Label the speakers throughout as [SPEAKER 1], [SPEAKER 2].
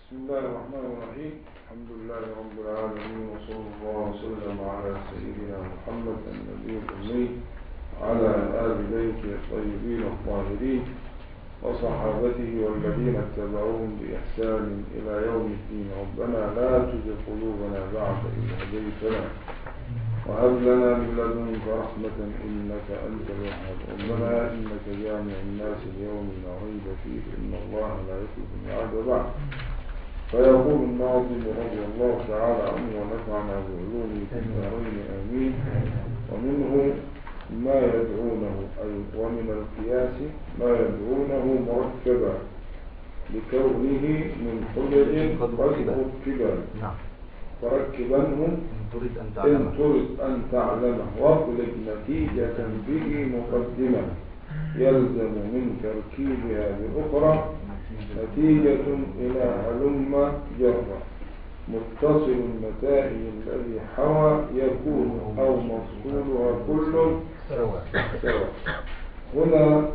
[SPEAKER 1] بسم الله الرحمن الرحيم الحمد لله رب العالمين وصلى الله وسلم على سيدنا محمد النبي الأمي وعلى آل بيته الطيبين الطاهرين وصحابته والذين اتبعوهم بإحسان إلى يوم الدين ربنا لا تزغ قلوبنا بعد إذ هديتنا وهب لنا من لدنك رحمة إنك أنت الوهاب ربنا إنك جامع الناس ليوم لا ريب فيه إن الله لا يخلف الميعاد بعد فيقول الناظم رضي الله تعالى عنه ونفعنا بعلومه في الدارين آمين ومنه ما يدعونه أي ومن القياس ما يدعونه مركبا لكونه من حجج قد ركبا
[SPEAKER 2] نعم
[SPEAKER 1] فركبنه
[SPEAKER 2] إن تريد أن
[SPEAKER 1] إن
[SPEAKER 2] تعلم
[SPEAKER 1] تريد أن تعلمه واطلب نتيجة به مقدمة يلزم من تركيبها بأخرى نتيجة إلى هلم جرة متصل النتائج الذي حوى يكون أو مفصولها كل
[SPEAKER 2] سواء
[SPEAKER 1] سواء هنا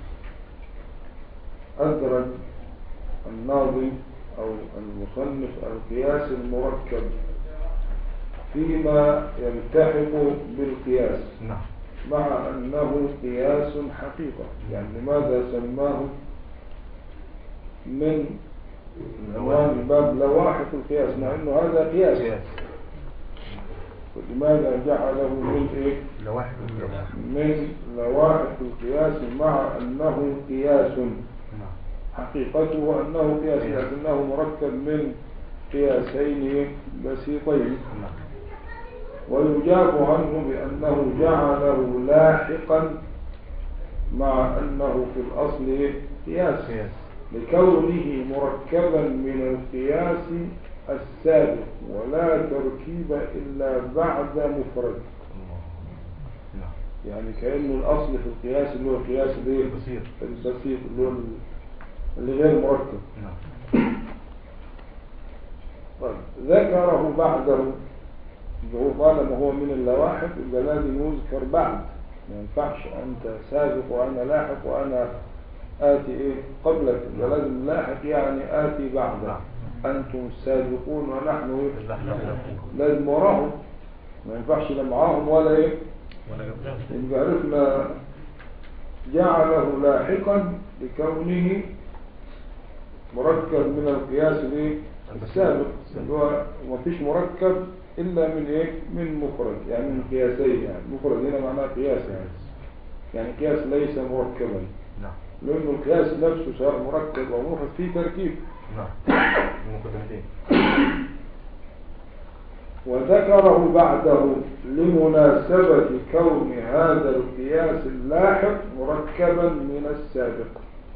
[SPEAKER 1] أدرج الناظم أو المصنف القياس المركب فيما يلتحق بالقياس
[SPEAKER 2] نعم
[SPEAKER 1] مع أنه قياس حقيقة يعني لماذا سماه من عنوان باب لواحق القياس مع أنه هذا قياس
[SPEAKER 2] قياس
[SPEAKER 1] ولماذا جعله من إيه؟
[SPEAKER 2] لواحد القياس
[SPEAKER 1] من لواحق القياس مع أنه قياس
[SPEAKER 2] نعم
[SPEAKER 1] حقيقته أنه قياس لكنه مركب من قياسين بسيطين
[SPEAKER 2] نعم
[SPEAKER 1] ويجاب عنه بأنه جعله لاحقا مع أنه في الأصل قياس
[SPEAKER 2] قياس
[SPEAKER 1] لكونه مركبا من القياس السابق ولا تركيب إلا بعد مفرد
[SPEAKER 2] الله نعم
[SPEAKER 1] يعني كأنه الأصل في القياس اللي هو القياس الايه؟
[SPEAKER 2] بصير
[SPEAKER 1] البسيط اللي هو ال- اللي غير مركب
[SPEAKER 2] نعم
[SPEAKER 1] طيب ذكره بعده هو طالما هو من اللواحق يبقى لازم يذكر بعد ما ينفعش أنت سابق وأنا لاحق وأنا آتي إيه قبلك يبقى لازم لاحق يعني آتي بعدك
[SPEAKER 2] نعم.
[SPEAKER 1] أنتم السابقون ونحن إيه؟
[SPEAKER 2] لا لا لا
[SPEAKER 1] لازم وراهم ما ينفعش لا معاهم ولا إيه
[SPEAKER 2] ولا قبل
[SPEAKER 1] يبقى عرفنا جعله لاحقا لكونه مركب من القياس الايه السابق اللي هو مفيش مركب الا من ايه من مفرد يعني من قياسين يعني مفرد هنا معناه قياس يعني يعني قياس ليس مركبا
[SPEAKER 2] نعم
[SPEAKER 1] لانه القياس نفسه سواء مركب او مفرد فيه تركيب
[SPEAKER 2] نعم المقدمتين
[SPEAKER 1] وذكره بعده لمناسبة كون هذا القياس اللاحق مركبا من السابق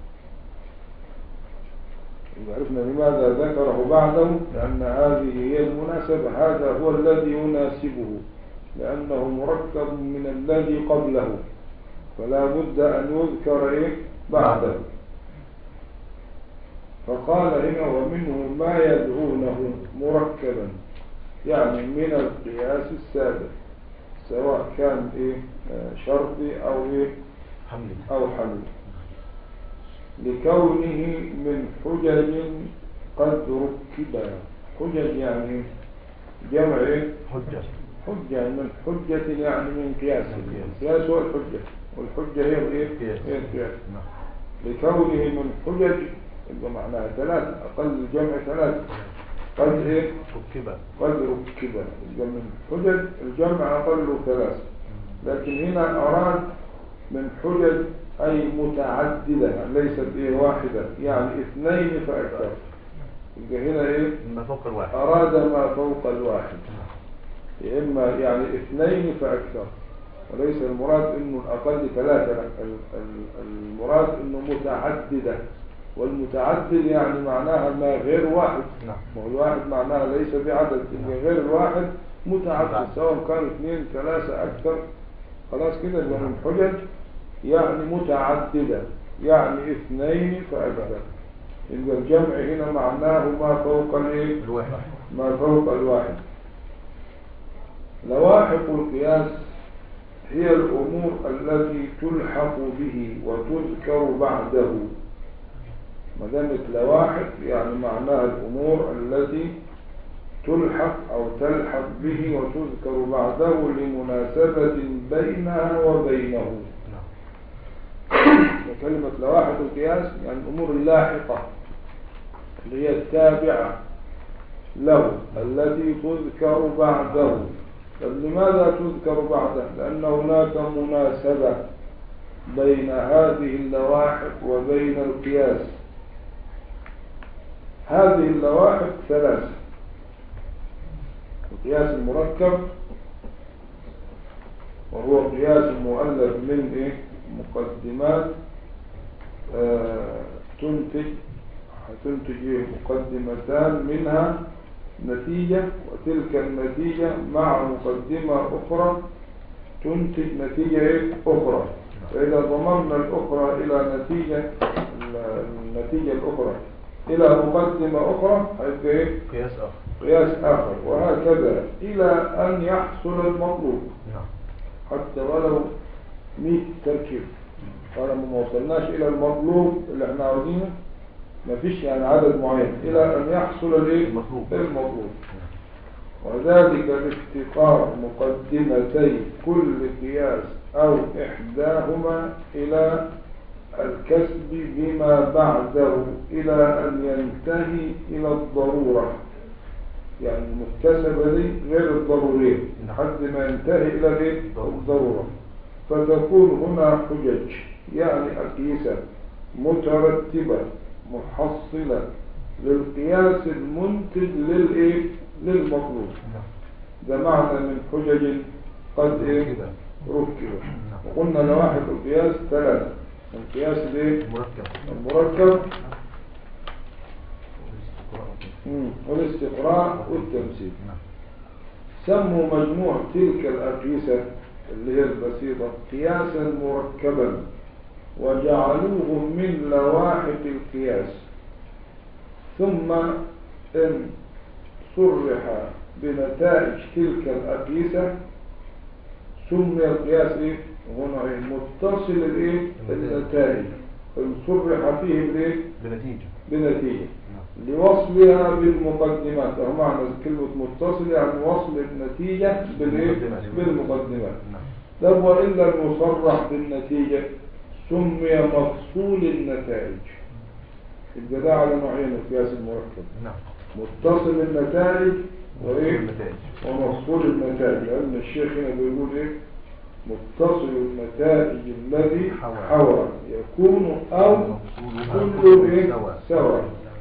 [SPEAKER 1] إذا عرفنا لماذا ذكره بعده لأن هذه هي المناسبة هذا هو الذي يناسبه لأنه مركب من الذي قبله فلا بد أن يذكر إيه بعده فقال هنا ومنه ما يدعونه مركبا يعني من القياس السابق سواء كان إيه آه، شرطي أو إيه
[SPEAKER 2] حملي
[SPEAKER 1] أو حمل لكونه من حجج قد ركبا حجج يعني جمع إيه؟
[SPEAKER 2] حجة
[SPEAKER 1] حجة من حجة يعني من قياس القياس هو الحجة والحجة هي الايه؟
[SPEAKER 2] قياس.
[SPEAKER 1] هي القياس
[SPEAKER 2] نعم
[SPEAKER 1] لكونه من حجج يبقى معناها ثلاث أقل الجمع ثلاث قد إيه؟
[SPEAKER 2] ركبة
[SPEAKER 1] قد ركب يبقى من حجج الجمع أقل ثلاث لكن هنا أراد من حجج أي متعددة ليست إيه واحدة يعني اثنين فأكثر يبقى هنا إيه
[SPEAKER 2] ما فوق الواحد
[SPEAKER 1] أراد ما فوق الواحد يا إما يعني اثنين فأكثر وليس المراد إنه الأقل ثلاثة لا، ال- ال- المراد إنه متعددة والمتعدد يعني معناها ما غير واحد
[SPEAKER 2] نعم
[SPEAKER 1] ما هو الواحد معناها ليس بعدد يبقى غير الواحد متعدد
[SPEAKER 2] متعدد.
[SPEAKER 1] سواء كان اثنين ثلاثة أكثر خلاص كده يبقى من حجج يعني متعددة يعني اثنين فأكثر يبقى الجمع هنا معناه ما فوق الايه
[SPEAKER 2] الواحد
[SPEAKER 1] ما فوق الواحد لواحق القياس هي الأمور التي تلحق به وتذكر بعده ما دامت لواحق يعني معناها الأمور التي تلحق أو تلحق به وتذكر بعده لمناسبة بينها وبينه
[SPEAKER 2] نعم
[SPEAKER 1] وكلمة لواحق القياس يعني الأمور اللاحقة اللي هي التابعة له التي تذكر بعده طب لماذا تذكر بعده لأن هناك مناسبة بين هذه اللواحق وبين القياس هذه اللواحق ثلاثة القياس المركب وهو قياس مؤلف من إيه؟ مقدمات آه تنتج هتنتج إيه؟ مقدمتان منها نتيجة وتلك النتيجة مع مقدمة أخرى تنتج نتيجة إيه؟ أخرى فإذا ضممنا الأخرى إلى نتيجة النتيجة الأخرى إلى مقدمة أخرى هيبقى إيه؟
[SPEAKER 2] قياس آخر
[SPEAKER 1] قياس آخر وهكذا إلى أن يحصل المطلوب
[SPEAKER 2] نعم
[SPEAKER 1] حتى ولو 100 تركيب طالما ما وصلناش إلى المطلوب اللي احنا عاوزينه مفيش يعني عدد معين إلى أن يحصل الإيه؟
[SPEAKER 2] المطلوب.
[SPEAKER 1] المطلوب وذلك بافتقار مقدمتي كل قياس أو إحداهما إلى الكسب بما بعده إلى أن ينتهي إلى الضرورة يعني المكتسبة دي غير الضرورية لحد ما ينتهي إلى الإيه؟ الضرورة فتكون هنا حجج يعني أقيسة مترتبة محصلة للقياس المنتج للإيه؟ للمطلوب
[SPEAKER 2] نعم
[SPEAKER 1] ده معنى من حجج قد إيه؟
[SPEAKER 2] كده.
[SPEAKER 1] ركبت
[SPEAKER 2] نعم.
[SPEAKER 1] وقلنا لواحد القياس ثلاثة القياس الايه؟
[SPEAKER 2] مركب
[SPEAKER 1] المركب
[SPEAKER 2] والاستقراء.
[SPEAKER 1] مم، والاستقراء والتمثيل
[SPEAKER 2] نعم
[SPEAKER 1] سموا مجموع تلك الأقيسة اللي هي البسيطة قياسا مركبا وجعلوه من لواحق القياس ثم إن صرح بنتائج تلك الأقيسة سمي القياس إيه؟ هنا إيه؟ متصل الإيه؟ النتائج إن صرح فيه بالإيه؟
[SPEAKER 2] بنتيجة
[SPEAKER 1] بنتيجة
[SPEAKER 2] نعم
[SPEAKER 1] لوصلها بالمقدمات أو معنى كلمة متصل يعني وصل النتيجة بالإيه؟
[SPEAKER 2] بالمقدمات.
[SPEAKER 1] بالمقدمات
[SPEAKER 2] نعم
[SPEAKER 1] طب وإلا المصرح بالنتيجة سمي مفصول النتائج يبقى ده على نوعين القياس المركب
[SPEAKER 2] نعم
[SPEAKER 1] متصل النتائج وإيه؟
[SPEAKER 2] النتائج
[SPEAKER 1] ومفصول النتائج لأن الشيخ هنا بيقول إيه متصل النتائج الذي
[SPEAKER 2] حوى.
[SPEAKER 1] حوى يكون أو
[SPEAKER 2] مفصولها
[SPEAKER 1] كل إيه
[SPEAKER 2] سواء.
[SPEAKER 1] سواء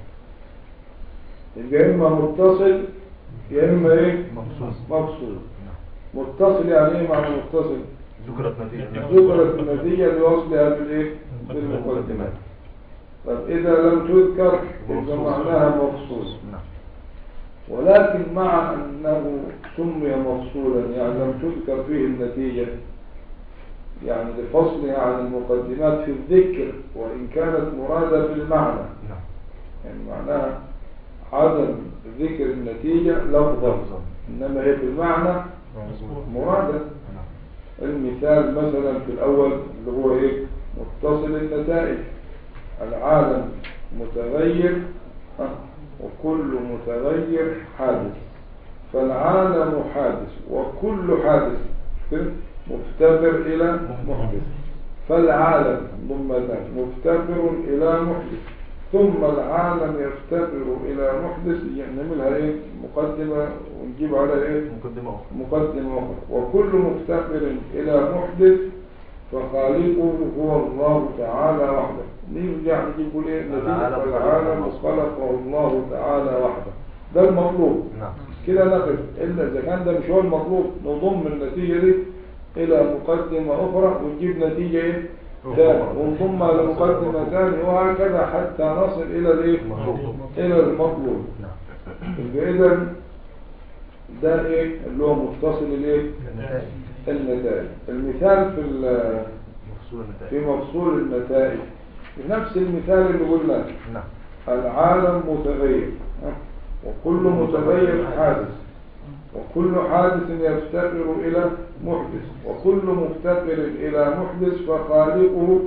[SPEAKER 1] يبقى إما متصل يا إما إيه
[SPEAKER 2] مفصول
[SPEAKER 1] مفصول
[SPEAKER 2] نعم
[SPEAKER 1] متصل يعني إيه معنى متصل
[SPEAKER 2] ذكرت نتيجة
[SPEAKER 1] ذكرت النتيجة لوصلها بالإيه بالمقدمات طب إذا لم تذكر يبقى
[SPEAKER 2] مفصول.
[SPEAKER 1] معناها مفصول
[SPEAKER 2] نعم
[SPEAKER 1] ولكن مع أنه سمي مفصولا يعني لم تذكر فيه النتيجة يعني لفصلها عن المقدمات في الذكر وإن كانت مرادة بالمعنى
[SPEAKER 2] نعم
[SPEAKER 1] يعني معناها عدم ذكر النتيجة لفظا
[SPEAKER 2] لفظاً.
[SPEAKER 1] إنما هي بالمعنى مرادة
[SPEAKER 2] نعم
[SPEAKER 1] المثال مثلا في الأول اللي هو إيه متصل النتائج العالم متغير ها، وكل متغير حادث فالعالم حادث وكل حادث كده؟ مفتقر إلى محدث فالعالم ضمتان مفتقر إلى محدث ثم العالم يفتقر إلى محدث يعني نعملها إيه مقدمة ونجيب على إيه
[SPEAKER 2] مقدمة أخرى
[SPEAKER 1] مقدمة أخرى وكل مفتقر إلى محدث فخالقه هو الله تعالى وحده نرجع نجيب ايه نتيجة
[SPEAKER 2] العالم
[SPEAKER 1] العالم خلقه الله تعالى وحده ده المطلوب
[SPEAKER 2] نعم
[SPEAKER 1] كده نقف إلا إذا كان ده مش هو المطلوب نضم النتيجة دي إلى مقدمة أخرى ونجيب نتيجة إيه ثانية ونضمها لمقدمة ثانية وهكذا حتى نصل إلى الإيه
[SPEAKER 2] المطلوب.
[SPEAKER 1] إلى المطلوب
[SPEAKER 2] نعم
[SPEAKER 1] يبقى إذا ده إيه اللي هو متصل الإيه
[SPEAKER 2] النتائج
[SPEAKER 1] النتائج المثال في ال-
[SPEAKER 2] مفصول النتائج
[SPEAKER 1] في مفصول النتائج نفس المثال اللي قلناه
[SPEAKER 2] نعم
[SPEAKER 1] العالم متغير ها؟ وكل متغير حادث وكل حادث يفتقر إلى محدث وكل مفتقر إلى محدث فخالقه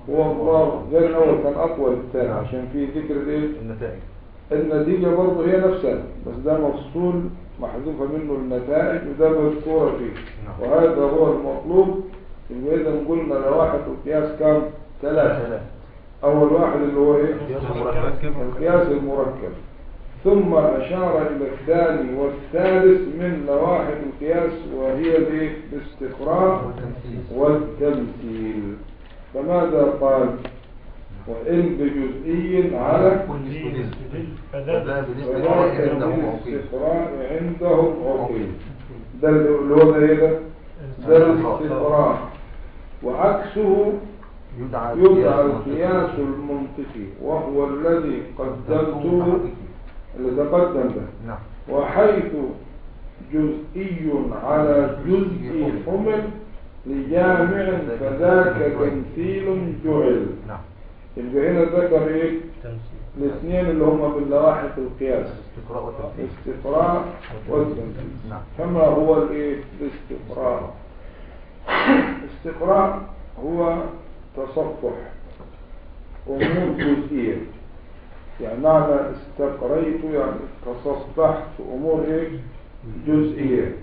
[SPEAKER 1] هو الله غير الأول كان أقوى للثاني عشان في ذكر الإيه
[SPEAKER 2] النتائج
[SPEAKER 1] النتيجة برضه هي نفسها بس ده مفصول محذوفة منه النتائج وده مذكورة فيه
[SPEAKER 2] نعم.
[SPEAKER 1] وهذا هو المطلوب يبقى إذا قلنا لواحد القياس كام؟ ثلاثة أول واحد اللي هو إيه؟
[SPEAKER 2] القياس المركب.
[SPEAKER 1] القياس المركب ثم أشار إلى الثاني والثالث من لواحد القياس وهي الإيه؟ الاستقراء والتمثيل فماذا قال؟ وإن بجزئي على
[SPEAKER 3] كل استدل
[SPEAKER 4] فذا
[SPEAKER 3] فذا بالنسبة
[SPEAKER 1] فذاك
[SPEAKER 3] لله عنده عقيم
[SPEAKER 1] الاستقراء عندهم عقيم ده اللي هو ده ايه ده؟ ده الاستقراء وعكسه
[SPEAKER 3] يدعى
[SPEAKER 1] يدعى
[SPEAKER 3] القياس
[SPEAKER 1] القياس المنطقي وهو الذي قدمته اللي تقدم ده
[SPEAKER 3] نعم
[SPEAKER 1] وحيث جزئي على جزء حمل لجامع فذاك تمثيل جعل
[SPEAKER 3] نعم
[SPEAKER 1] يبقى هنا ذكر ايه
[SPEAKER 4] تمثيل
[SPEAKER 1] الاثنين اللي هم من لواحق القياس
[SPEAKER 3] استقراء وتمثيل
[SPEAKER 1] الاستقراء والتمثيل
[SPEAKER 3] نعم.
[SPEAKER 1] كما هو الايه الاستقراء الاستقراء هو تصفح امور جزئيه يعني معنى استقريت يعني تصفحت امور ايه جزئيه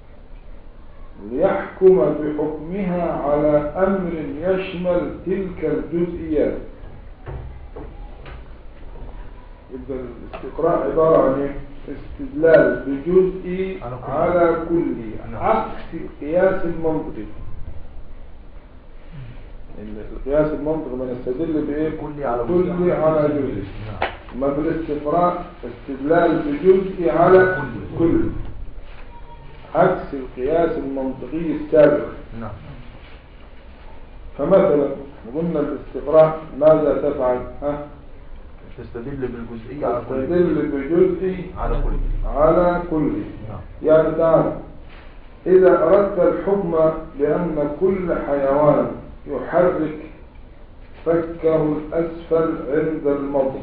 [SPEAKER 1] ليحكم بحكمها على امر يشمل تلك الجزئيات يبقى الاستقراء عبارة عن ايه؟ استدلال بجزء
[SPEAKER 3] على كل.
[SPEAKER 1] على كل
[SPEAKER 3] نعم.
[SPEAKER 1] عكس القياس المنطقي ال- القياس المنطقي بنستدل بايه؟
[SPEAKER 3] كلي على جزء.
[SPEAKER 1] كل على جزء
[SPEAKER 3] نعم
[SPEAKER 1] اما بالاستقراء استدلال بجزء على
[SPEAKER 3] كل.
[SPEAKER 1] كل عكس القياس المنطقي السابق
[SPEAKER 3] نعم
[SPEAKER 1] فمثلا قلنا الاستقراء ماذا تفعل؟ ها؟
[SPEAKER 3] تستدل بالجزئية على كل
[SPEAKER 1] تستدل بجزء
[SPEAKER 3] على كل
[SPEAKER 1] على كل
[SPEAKER 3] نعم
[SPEAKER 1] يعني تعالى إذا أردت الحكم بأن كل حيوان يحرك فكه الأسفل عند المضغ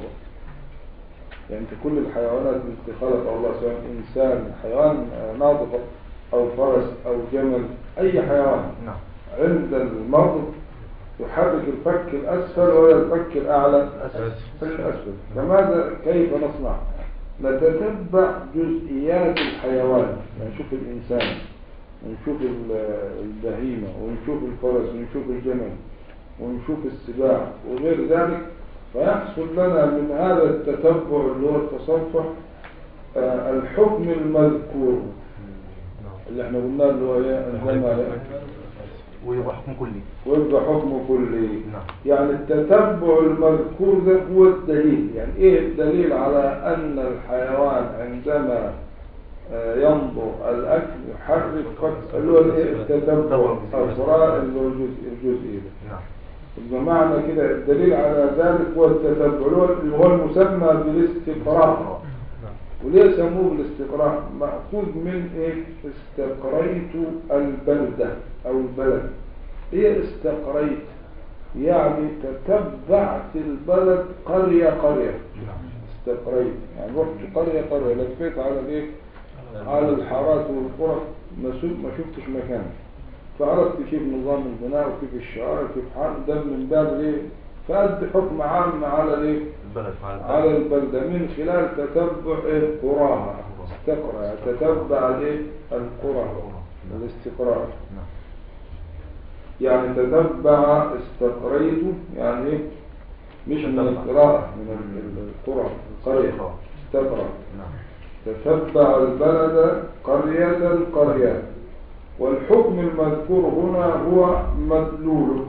[SPEAKER 1] يعني أنت كل الحيوانات التي خلق الله سواء إنسان حيوان آه، ناطق أو فرس أو جمل أي حيوان
[SPEAKER 3] نعم
[SPEAKER 1] عند المضغ يحرك الفك الأسفل ولا الفك الأعلى
[SPEAKER 3] الأسفل.
[SPEAKER 1] الأسفل فماذا كيف نصنع نتتبع جزئيات الحيوان نشوف الإنسان ونشوف ال- البهيمة ونشوف الفرس ونشوف الجمل ونشوف السباع وغير ذلك فيحصل لنا من هذا التتبع اللي هو التصفح آه، الحكم المذكور اللي احنا قلنا اللي هو ايه عندما
[SPEAKER 3] ويبقى حكم كلي
[SPEAKER 1] ويبقى حكم كلي
[SPEAKER 3] نعم.
[SPEAKER 1] يعني التتبع المذكور ده هو الدليل يعني ايه الدليل على ان الحيوان عندما آه، ينظر الاكل يحرك فك- اللي هو الايه التتبع الفراء اللي هو الجزء الجزئي ده
[SPEAKER 3] نعم
[SPEAKER 1] يبقى معنى كده الدليل على ذلك هو التتبع اللي هو- اللي هو المسمى بالاستقراء وليه سموه بالاستقراء مأخوذ من ايه استقريت البلدة او البلد ايه استقريت يعني تتبعت البلد قرية قرية
[SPEAKER 3] نعم
[SPEAKER 1] استقريت يعني رحت قرية قرية لفيت على الايه على الحارات والقرى ما شف- ما شفتش مكان فعرفت كيف نظام البناء وكيف الشعار وكيف حال ده من باب الايه فأدي حكم عام على الايه
[SPEAKER 2] البلد
[SPEAKER 1] على البلدة من خلال تتبع إيه؟ قراها استقرأ يعني تتبع الايه القرى الاستقراء
[SPEAKER 3] نعم
[SPEAKER 1] يعني تتبع استقريت يعني ايه مش من القراءة من ال- القرى القرية استقرأ
[SPEAKER 3] نعم
[SPEAKER 1] تتبع البلد قرية قرية والحكم المذكور هنا هو مدلوله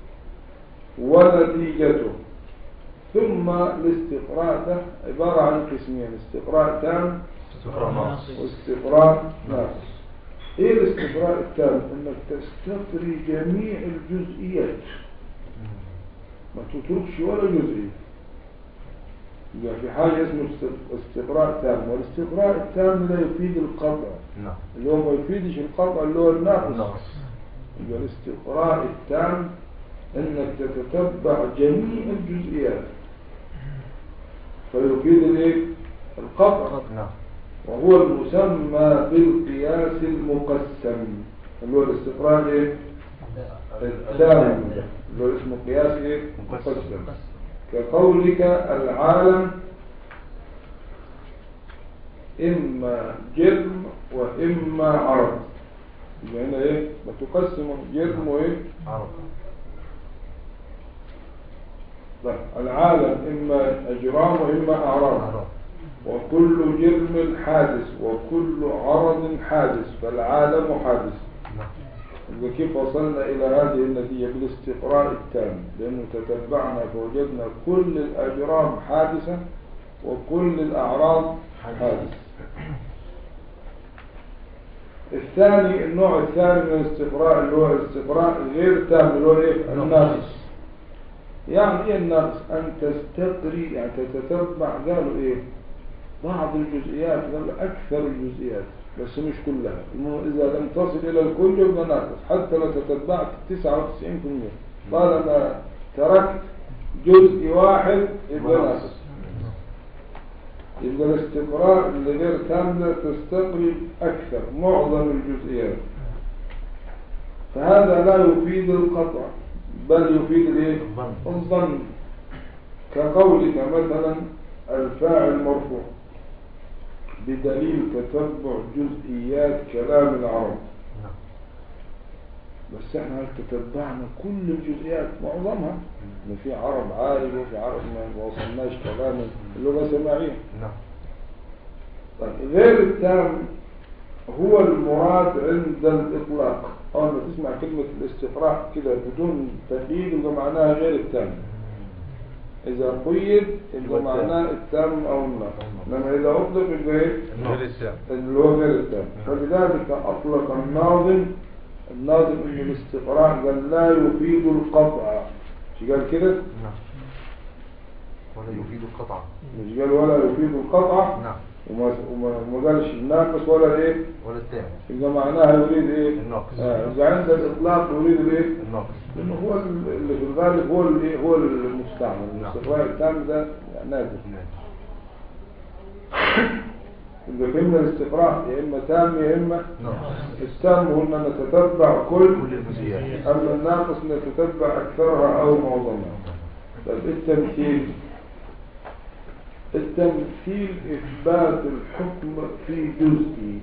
[SPEAKER 1] ونتيجته ثم الاستقراء ده عبارة عن قسمين استقراء تام
[SPEAKER 2] استقراء ناقص
[SPEAKER 1] واستقراء ناقص ايه الاستقراء التام انك تستقري جميع الجزئيات ما تتركش ولا جزئية يبقى في حاجة اسمه است- استقراء تام والاستقراء التام لا يفيد القطع
[SPEAKER 3] نعم
[SPEAKER 1] اللي هو ما يفيدش القطع اللي هو الناقص
[SPEAKER 3] ناقص
[SPEAKER 1] يبقى الاستقراء التام انك تتتبع جميع الجزئيات فيفيد الايه القطع
[SPEAKER 3] نعم
[SPEAKER 1] وهو المسمى بالقياس المقسم اللي هو الاستقراء ايه التام ده اللي هو اسمه قياس ايه مقسم كقولك العالم إما جرم وإما عرض يبقى هنا إيه بتقسم جرم وإيه
[SPEAKER 3] عرب
[SPEAKER 1] لا العالم إما أجرام وإما أعراض
[SPEAKER 3] عرب
[SPEAKER 1] وكل جرم حادث وكل عرض حادث فالعالم حادث
[SPEAKER 3] نعم
[SPEAKER 1] يبقى كيف وصلنا إلى هذه النتيجة بالاستقراء التام لأنه تتبعنا فوجدنا كل الأجرام حادثة وكل الأعراض حادثة الثاني النوع الثاني من الاستقراء اللي هو الاستقراء غير تام اللي هو ايه الناقص يعني ايه الناقص ان تستقري يعني تتتبع قالوا ايه بعض الجزئيات قالوا اكثر الجزئيات بس مش كلها انه اذا لم تصل الى الكل يبقى ناقص حتى لو تتبعت 99% طالما تركت جزء واحد يبقى ناقص يبقى الاستقراء اللي غير كاملة تستقري أكثر معظم الجزئيات فهذا لا يفيد القطع بل يفيد الايه؟
[SPEAKER 3] الظن.
[SPEAKER 1] الظن كقولك مثلا الفاعل مرفوع بدليل تتبع جزئيات كلام العرب
[SPEAKER 3] نعم
[SPEAKER 1] بس احنا هل تتبعنا كل الجزئيات معظمها ان في عرب عارف وفي عرب ما وصلناش كلام اللغة سماعية
[SPEAKER 3] نعم
[SPEAKER 1] طيب غير التام هو المراد عند الإطلاق أول ما تسمع كلمة الاستقراء كده بدون تقييد يبقى معناها غير التام إذا قيد يبقى
[SPEAKER 3] التام.
[SPEAKER 1] معناه التام أو الناقص إنما إذا أطلق يبقى إيه؟
[SPEAKER 2] غير التام
[SPEAKER 1] اللي هو غير التام فلذلك أطلق الناظم الناظم إن الاستقراء قال لا يفيد القطع مش قال كده؟
[SPEAKER 3] نعم ولا يفيد القطع
[SPEAKER 1] مش قال ولا يفيد القطع
[SPEAKER 3] نعم
[SPEAKER 1] وما وما وما قالش الناقص ولا ايه
[SPEAKER 3] ولا التام
[SPEAKER 1] يبقى معناها يريد ايه
[SPEAKER 3] الناقص.
[SPEAKER 1] آه، اذا عند الاطلاق يريد الايه
[SPEAKER 3] الناقص
[SPEAKER 1] لانه هو ال- اللي في الغالب هو اللي هو المستعمل
[SPEAKER 3] نعم.
[SPEAKER 1] الاستقراء التام ده نادر
[SPEAKER 3] نعم.
[SPEAKER 1] يبقى فهمنا الاستقراء يا اما تام يا اما
[SPEAKER 3] ناقص
[SPEAKER 1] التام هو ان نتتبع كل
[SPEAKER 3] كل الجزئيات
[SPEAKER 1] اما الناقص نتتبع اكثرها او معظمها طيب التمثيل التمثيل إثبات الحكم في جزء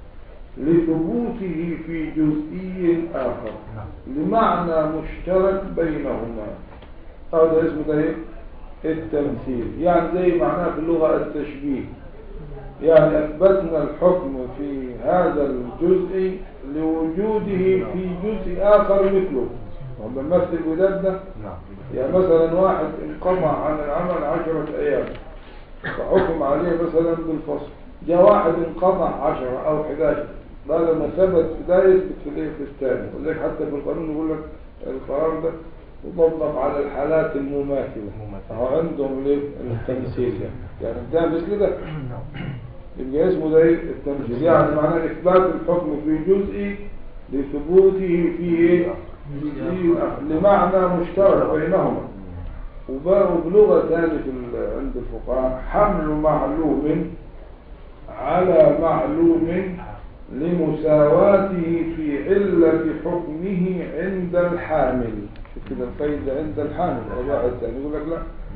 [SPEAKER 1] لثبوته في جزئي آخر
[SPEAKER 3] نعم
[SPEAKER 1] لمعنى مشترك بينهما هذا اسمه ده إيه؟ التمثيل يعني زي معناه في اللغة التشبيه يعني أثبتنا الحكم في هذا الجزء لوجوده في جزء آخر مثله وما مثل بذات ده
[SPEAKER 3] نعم
[SPEAKER 1] يعني مثلا واحد انقطع عن العمل عشرة أيام فحكم عليه مثلا بالفصل جاء واحد انقطع عشرة أو 11 بعد ما ثبت في ده يثبت في الايه في الثاني ولذلك حتى في القانون يقول لك القرار ده يطبق على الحالات المماثلة
[SPEAKER 3] المماثلة.
[SPEAKER 1] أو عندهم الايه التمثيل يعني يعني ده مثل ده
[SPEAKER 3] نعم
[SPEAKER 1] يبقى اسمه ده ايه التمثيل يعني معناه إثبات الحكم في جزء لثبوته في ايه جزئي آخر. لمعنى مشترك بينهما وبقوا بلغة ثانية في ال- عند الفقهاء حمل معلوم على معلوم لمساواته في علة حكمه عند الحامل شوف كده الفايدة عند الحامل الرجاء الثاني يقول لك لا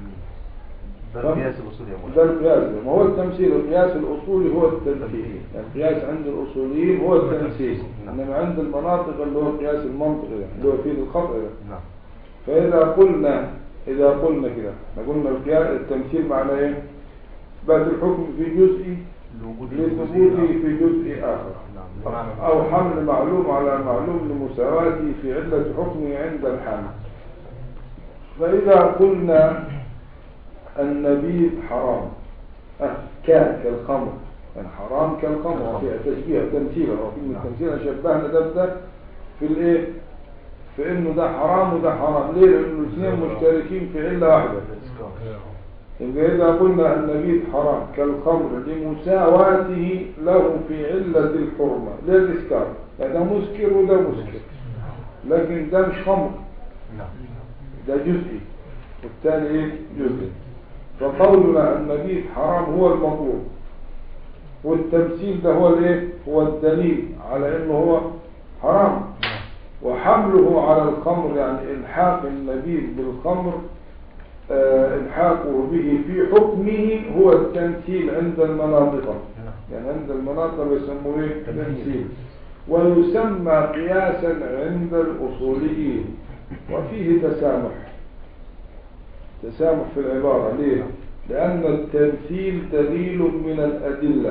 [SPEAKER 3] ده القياس الأصولي يا
[SPEAKER 1] ده
[SPEAKER 3] مولانا
[SPEAKER 1] القياس ده. ما هو التمثيل القياس الأصولي هو التمثيل يعني القياس عند الأصوليين هو التمثيل
[SPEAKER 3] نعم.
[SPEAKER 1] إنما عند المناطق اللي هو القياس المنطقي ده، اللي هو فيه الخطأ ده
[SPEAKER 3] نعم
[SPEAKER 1] فإذا قلنا إذا قلنا كده احنا قلنا القياس التمثيل معناه إيه؟ إثبات الحكم في جزء
[SPEAKER 3] لوجود
[SPEAKER 1] لثبوته في جزء آخر
[SPEAKER 3] نعم بمعنى-
[SPEAKER 1] أو حمل معلوم على معلوم لمساواته في علة حكمه عند الحامل فإذا قلنا النبيذ حرام أه كان كالخمر يعني حرام كالخمر في تشبيه تمثيل هو كلمة
[SPEAKER 3] نعم.
[SPEAKER 1] تمثيل شبهنا ده بده في الايه في انه ده حرام وده حرام ليه لانه الاثنين مشتركين في علة واحدة
[SPEAKER 3] الإسكار.
[SPEAKER 1] يبقى إذا قلنا النبيذ حرام كالخمر لمساواته له في علة الحرمة للإسكار يعني ده مسكر وده مسكر لكن ده مش خمر
[SPEAKER 3] نعم
[SPEAKER 1] ده جزئي والثاني ايه جزئي فقولنا النبيذ حرام هو المطلوب والتمثيل ده هو الايه هو الدليل على انه هو حرام وحمله على الخمر يعني إلحاق النبيذ بالخمر آه، إلحاقه به في حكمه هو التمثيل عند المناطق
[SPEAKER 3] نعم
[SPEAKER 1] يعني عند المناطق يسموه إيه؟
[SPEAKER 3] تمثيل.
[SPEAKER 1] تمثيل ويسمى قياسا عند الأصوليين وفيه تسامح تسامح في العبارة ليه؟ لأن التمثيل دليل من الأدلة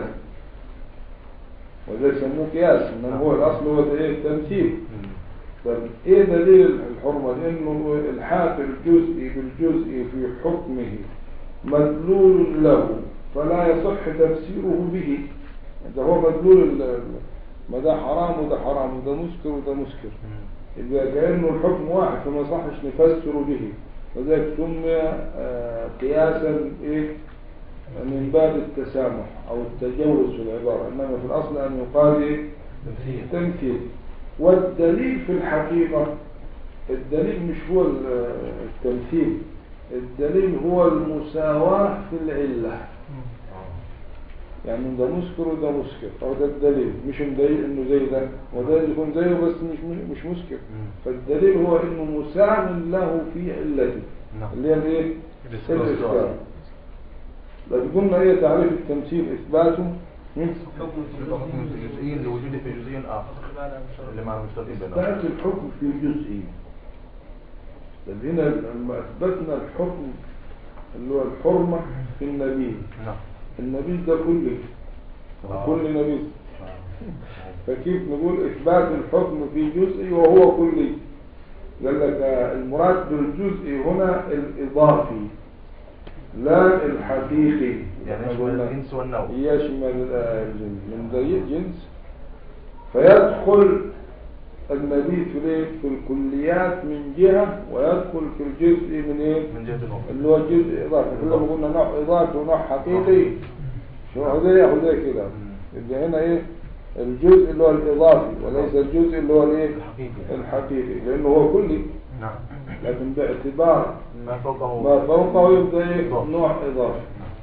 [SPEAKER 1] وده يسموه قياس إنما هو الأصل هو إيه؟ التمثيل
[SPEAKER 3] مم.
[SPEAKER 1] طب ايه دليل الحرمة لانه الحاق الجزء بالجزء في حكمه مدلول له فلا يصح تفسيره به ده هو مدلول ال- ال- ما ده حرام وده حرام وده مسكر وده مسكر
[SPEAKER 3] مم.
[SPEAKER 1] يبقى كأنه الحكم واحد فما يصحش نفسر به وذلك سمي آه، قياسا ايه من باب التسامح او التجوز في العبارة انما في الاصل ان يقال ايه
[SPEAKER 3] تمثيل
[SPEAKER 1] تمثيل والدليل في الحقيقة الدليل مش هو ال- التمثيل الدليل هو المساواة في العلة
[SPEAKER 3] آه.
[SPEAKER 1] يعني ده مسكر وده مسكر أو ده الدليل مش مدليل إنه زي ده وده يكون زيه بس مش مش مسكر
[SPEAKER 3] مم.
[SPEAKER 1] فالدليل هو إنه مساو له في علته
[SPEAKER 3] نعم
[SPEAKER 1] اللي هي الإيه؟
[SPEAKER 3] الإسكار.
[SPEAKER 1] الإسكار لو قلنا إيه تعريف التمثيل إثباته هم؟
[SPEAKER 3] حكم في جزئين لوجوده في جزئين آخر اللي مع المشتركين بينهم
[SPEAKER 1] إثبات الحكم في جزئي بل هنا لما أثبتنا الحكم اللي هو الحرمة في النبي
[SPEAKER 3] نعم
[SPEAKER 1] النبي ده كله
[SPEAKER 3] آه.
[SPEAKER 1] كل نبي
[SPEAKER 3] آه.
[SPEAKER 1] فكيف نقول إثبات الحكم في جزئي وهو كلي قال لك آه، المراد بالجزئي هنا الإضافي لا الحقيقي
[SPEAKER 3] يعني
[SPEAKER 1] إحنا
[SPEAKER 3] يشمل
[SPEAKER 1] قلنا
[SPEAKER 3] الجنس والنوع
[SPEAKER 1] يشمل آه، الجنس من ذي الجنس فيدخل النبي في الايه؟ في الكليات من جهة ويدخل في الجزء من ايه
[SPEAKER 3] من جهة الأخرى
[SPEAKER 1] اللي هو الجزء إضافي كلما قلنا نوع إضافي ونوع حقيقي شو هو ده ياخد زي كده
[SPEAKER 3] مم.
[SPEAKER 1] يبقى هنا ايه الجزء اللي هو الإضافي وليس الجزء اللي هو الايه
[SPEAKER 3] الحقيقي
[SPEAKER 1] الحقيقي لأنه هو كلي
[SPEAKER 3] نعم
[SPEAKER 1] لكن باعتبار
[SPEAKER 3] ما فوقه
[SPEAKER 1] ما فوقه يبقى ايه
[SPEAKER 3] إضافي.
[SPEAKER 1] نوع إضافي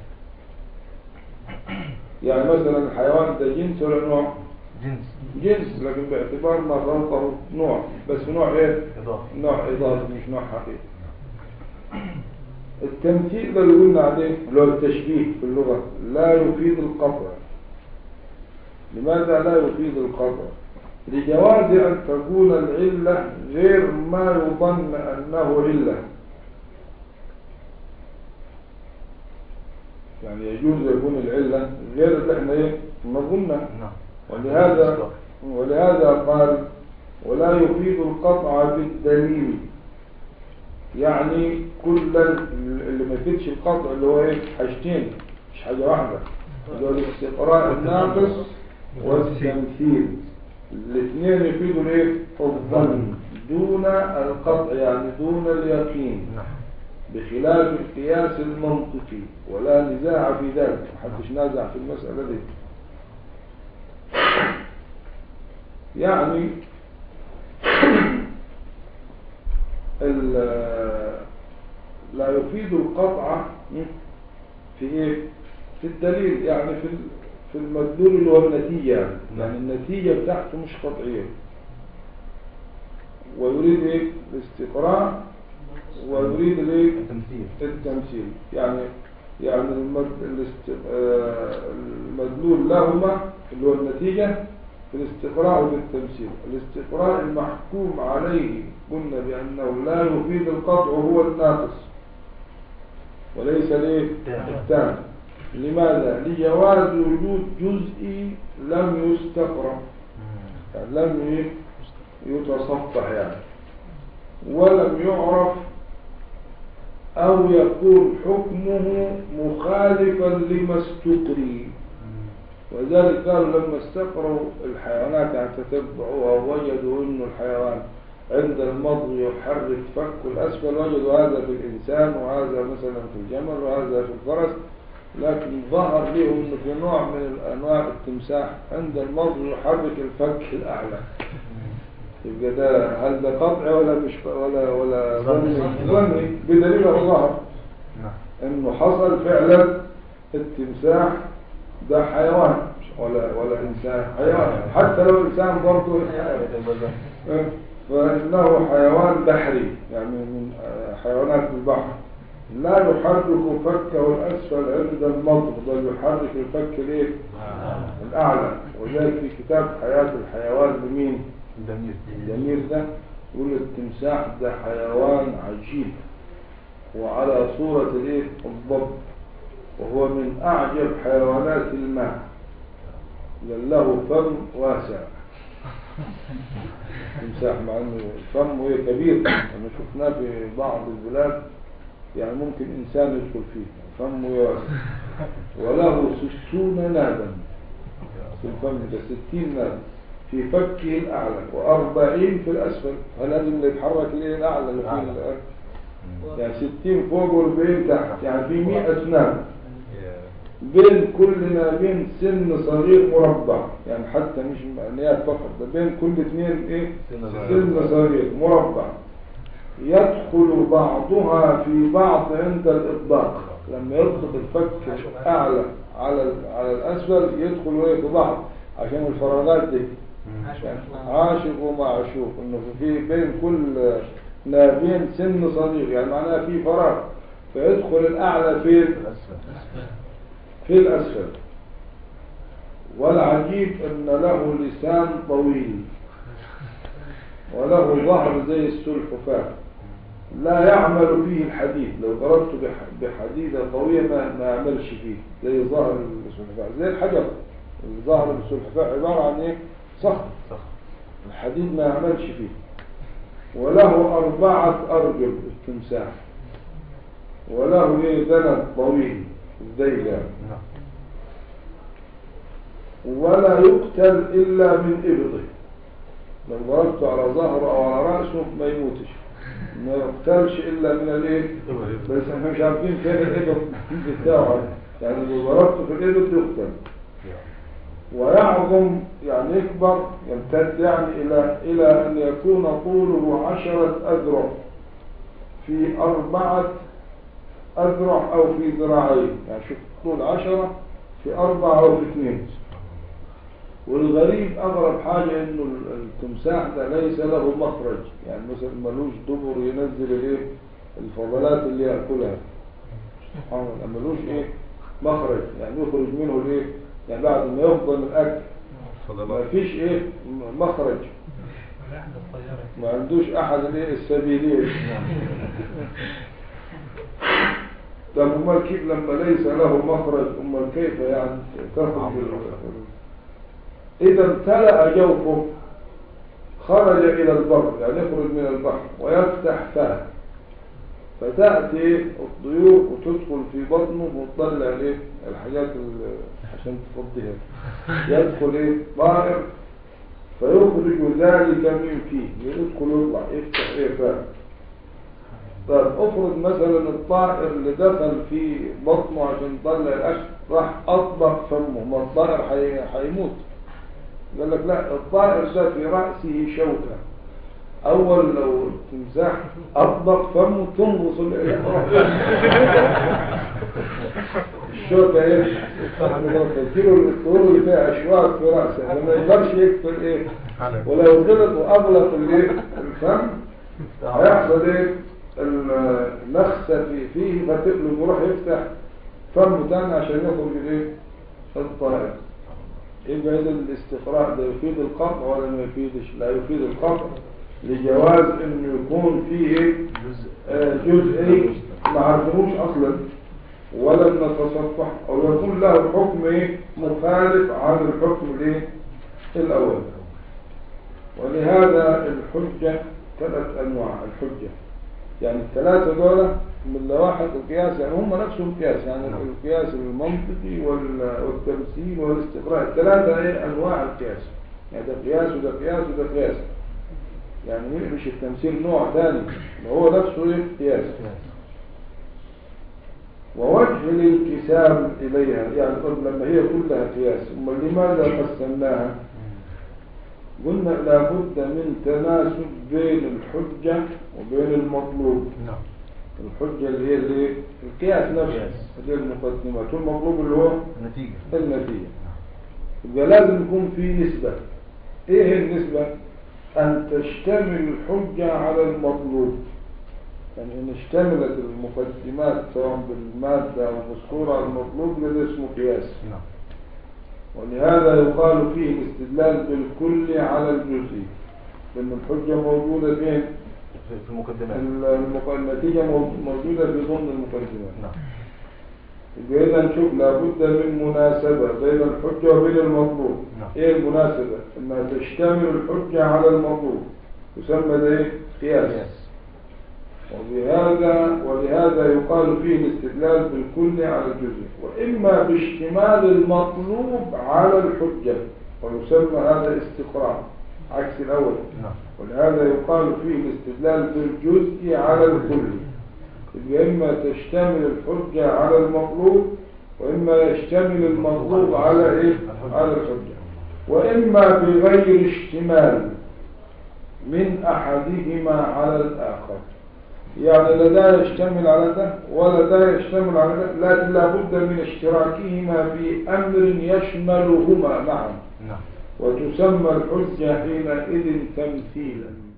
[SPEAKER 1] يعني مثلا الحيوان ده جنس ولا نوع
[SPEAKER 3] جنس
[SPEAKER 1] جنس لكن باعتبار ما فوقه نوع بس نوع ايه
[SPEAKER 3] إضافي
[SPEAKER 1] نوع إضافي مش نوع حقيقي التمثيل ده اللي قلنا عليه اللي هو التشبيه في اللغة لا يفيد القطع لماذا لا يفيد القطع لجواز أن تكون العلة غير ما يظن أنه علة يعني يجوز يكون العلة غير اللي احنا ايه نظنها
[SPEAKER 3] نعم
[SPEAKER 1] ولهذا ولهذا قال ولا يفيد القطع بالدليل يعني كل اللي ما يفيدش القطع اللي هو ايه حاجتين مش حاجة واحدة اللي هو الاستقراء الناقص والتمثيل الاثنين يفيدوا الايه الظن دون القطع يعني دون اليقين
[SPEAKER 3] نعم
[SPEAKER 1] بخلاف القياس المنطقي ولا نزاع في ذلك محدش نازع في المسألة دي يعني ال- لا يفيد القطع في ايه في الدليل يعني في ال- في المدلول اللي هو النتيجة يعني. يعني النتيجة بتاعته مش قطعية ويريد ايه الاستقراء ويريد الايه
[SPEAKER 3] التمثيل
[SPEAKER 1] التمثيل يعني يعني المد... الاست... آه، المدلول لهما اللي هو النتيجة في الاستقراء وفي التمثيل الاستقراء المحكوم عليه قلنا بأنه لا يفيد القطع هو الناقص وليس الايه
[SPEAKER 3] التام.
[SPEAKER 1] التام لماذا لجواز وجود جزئي لم يستقرأ
[SPEAKER 3] مم.
[SPEAKER 1] يعني لم ي- يتصفح يعني ولم يعرف أو يكون حكمه مخالفا لما استقري
[SPEAKER 3] مم.
[SPEAKER 1] وذلك قالوا لما استقروا الحيوانات يعني تتبعوها ووجدوا أن الحيوان عند المضغ يحرك فك الأسفل وجدوا هذا في الإنسان وهذا مثلا في الجمل وهذا في الفرس لكن ظهر لهم أنه في نوع من الأنواع التمساح عند المضغ يحرك الفك الأعلى يبقى ده هل ده قطع ولا مش ولا ولا ظني
[SPEAKER 3] ظني.
[SPEAKER 1] ظني بدليل هو ظهر
[SPEAKER 3] نعم
[SPEAKER 1] انه حصل فعلا التمساح ده حيوان مش ولا ولا انسان حيوان حتى لو انسان برضه أه، فإنه حيوان بحري يعني من حيوانات البحر لا يحرك فكه الأسفل عند المضغ بل يحرك الفك الايه؟ الأعلى وذلك في كتاب حياة الحيوان لمين؟
[SPEAKER 3] جميل
[SPEAKER 1] الجميل ده يقول التمساح ده حيوان عجيب وعلى صورة الايه؟ الضب وهو من أعجب حيوانات الماء بل له فم واسع تمساح مع انه فمه إيه كبير انا شفناه في بعض البلاد يعني ممكن انسان يدخل فيه فمه واسع وله ستون نابا في الفم ده ستين ناب في فكه الاعلى واربعين في الاسفل فلازم اللي يتحرك الايه الاعلى اللي فيه الأعلى. يعني ستين فوق واربعين تحت يعني في مئة ناب بين كل نابين سن صغير مربع يعني حتى مش نيات فقط ده بين كل اثنين ايه
[SPEAKER 3] سن صغير.
[SPEAKER 1] سن صغير مربع يدخل بعضها في بعض عند الإطباق لما يدخل الفك أعلى على ال- على الأسفل يدخل ايه في بعض عشان الفراغات دي يعني عاشق ومعشوق انه في بين كل نابين سن صغير يعني معناها في فراغ فيدخل الأعلى في
[SPEAKER 3] الأسفل
[SPEAKER 1] في الأسفل والعجيب أن له لسان طويل وله ظهر زي السلحفاة لا يعمل فيه الحديد لو ضربته بح- بحديدة قوية ما, ما يعملش فيه زي ظهر السلحفاة زي الحجر الظهر السلحفاة عبارة عن ايه صخر
[SPEAKER 3] صح
[SPEAKER 1] الحديد ما يعملش فيه وله أربعة أرجل التمساح وله ايه ذنب طويل الذيل يعني
[SPEAKER 3] نعم
[SPEAKER 1] ولا يقتل إلا من إبطه لو ضربته على ظهره أو على رأسه ما يموتش ما يقتلش إلا من الإيه بس احنا مش عارفين فين الإبط بتاعه يعني لو ضربته في الإبط يقتل ويعظم يعني يكبر يمتد يعني إلى إلى أن يكون طوله عشرة أذرع في أربعة أذرع أو في ذراعين يعني شوف طول عشرة في أربعة أو في اثنين والغريب أغرب حاجة إنه التمساح ده ليس له مخرج يعني مثلا ملوش دبر ينزل الإيه الفضلات اللي يأكلها سبحان الله ملوش إيه مخرج يعني يخرج منه الإيه يعني بعد ما يفضل من الأكل ما
[SPEAKER 3] فضلات
[SPEAKER 1] فيش إيه مخرج ما عندوش أحد الإيه السبيلين طب أمال كيف لما ليس له مخرج أمال كيف يعني تخرج ال- إذا امتلأ جوفه خرج إلى البر يعني يخرج من البحر ويفتح فاه فتأتي الطيور وتدخل في بطنه وتطلع عليه الحاجات ال- عشان تفضيها يدخل ايه طائر فيخرج ذلك من فيه يدخل يطلع يفتح ايه فاه طيب افرض مثلا الطائر اللي دخل في بطنه عشان يطلع الاكل راح اطبق فمه ما الطائر حي... حيموت قال لك لا الطائر ده في رأسه شوكة اول لو التمساح اطبق فمه تنغص ال- الشوكة ايه تجيله الطيور اللي فيها اشواك في رأسه لما يقدرش يكفر ايه
[SPEAKER 3] على
[SPEAKER 1] ولو غلط واغلق الايه الفم هيحصل ايه النخسة في فيه فتقلب ويروح يفتح فمه تاني عشان يخرج الايه الطائر يبقى اذا الاستقراء ده يفيد القطع ولا ما يفيدش لا يفيد القطع لجواز انه يكون فيه
[SPEAKER 3] جزء
[SPEAKER 1] آه، جزئي ما عرفنوش اصلا ولم نتصفح او يكون له حكم ايه مخالف عن الحكم الايه الاول ولهذا الحجة ثلاث انواع الحجة يعني الثلاثة دول من لواحق القياس يعني هم نفسهم قياس يعني
[SPEAKER 3] نعم.
[SPEAKER 1] القياس المنطقي وال- والتمثيل والاستقراء الثلاثة ايه انواع القياس يعني ده قياس وده قياس وده قياس يعني مش التمثيل نوع ثاني هو نفسه ايه قياس ووجه الانكساب إليها يعني قلت لما هي كلها قياس ثم لماذا قسمناها قلنا لابد من تناسب بين الحجة وبين المطلوب
[SPEAKER 3] نعم
[SPEAKER 1] الحجة اللي هي اللي القياس نفسه
[SPEAKER 3] القياس.
[SPEAKER 1] اللي هي المقدمات والمطلوب اللي هو
[SPEAKER 3] نتيجة
[SPEAKER 1] النتيجة يبقى لازم يكون في نسبة ايه هي النسبة أن تشتمل الحجة على المطلوب يعني إن اشتملت المقدمات سواء بالمادة أو مذكورة على المطلوب ده اسمه قياس
[SPEAKER 3] نعم
[SPEAKER 1] ولهذا يقال فيه الاستدلال بالكل على الجزء لأن الحجة موجودة فين؟
[SPEAKER 3] في في المقدمات
[SPEAKER 1] المق- النتيجة مو- موجودة في ضمن المقدمات
[SPEAKER 3] نعم
[SPEAKER 1] يبقى إذا نشوف لابد من مناسبة بين الحجة وبين المطلوب
[SPEAKER 3] نعم.
[SPEAKER 1] إيه المناسبة؟ إنها تشتمل الحجة على المطلوب يسمى ده إيه؟ قياس
[SPEAKER 3] قياس
[SPEAKER 1] وبهذا ولهذا يقال فيه الاستدلال بالكل على الجزء وإما باشتمال المطلوب على الحجة ويسمى هذا استقرار عكس الأول
[SPEAKER 3] نعم
[SPEAKER 1] ولهذا يقال فيه الاستدلال بالجزء على الكل يبقى إما تشتمل الحجة على المطلوب وإما يشتمل المطلوب على إيه؟ على الحجة وإما بغير اشتمال من أحدهما على الآخر يعني لا ده يشتمل على ده ولا ده يشتمل على ده لكن لابد من اشتراكهما في أمر يشملهما معا
[SPEAKER 3] نعم
[SPEAKER 1] وتسمى الحجة حينئذ تمثيلا